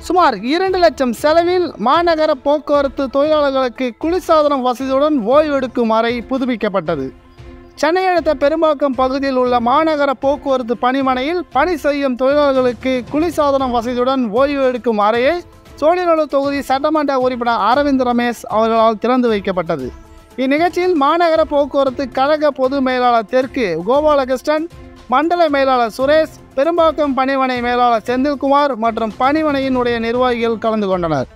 சுமார் இரண்டு லட்சம் செலவில் மாநகர போக்குவரத்து தொழிலாளர்களுக்கு குளிர்சாதனம் வசதியுடன் ஓய்வெடுக்கும் அறை புதுப்பிக்கப்பட்டது சென்னை அடுத்த பெரும்பாக்கம் பகுதியில் உள்ள மாநகர போக்குவரத்து பணிமனையில் பணி செய்யும் தொழிலாளர்களுக்கு குளிர்சாதனம் வசதியுடன் ஓய்வு எடுக்கும் அறையை சோழிநல்லூர் தொகுதி சட்டமன்ற உறுப்பினர் அரவிந்த் ரமேஷ் அவர்களால் திறந்து வைக்கப்பட்டது இந்நிகழ்ச்சியில் மாநகர போக்குவரத்து கழக பொது மேலாளர் தெற்கு கோபாலகிருஷ்ணன் மண்டல மேலாளர் சுரேஷ் பெரும்பாக்கம் பணிமனை மேலாளர் செந்தில்குமார் மற்றும் பணிமனையினுடைய நிர்வாகிகள் கலந்து கொண்டனர்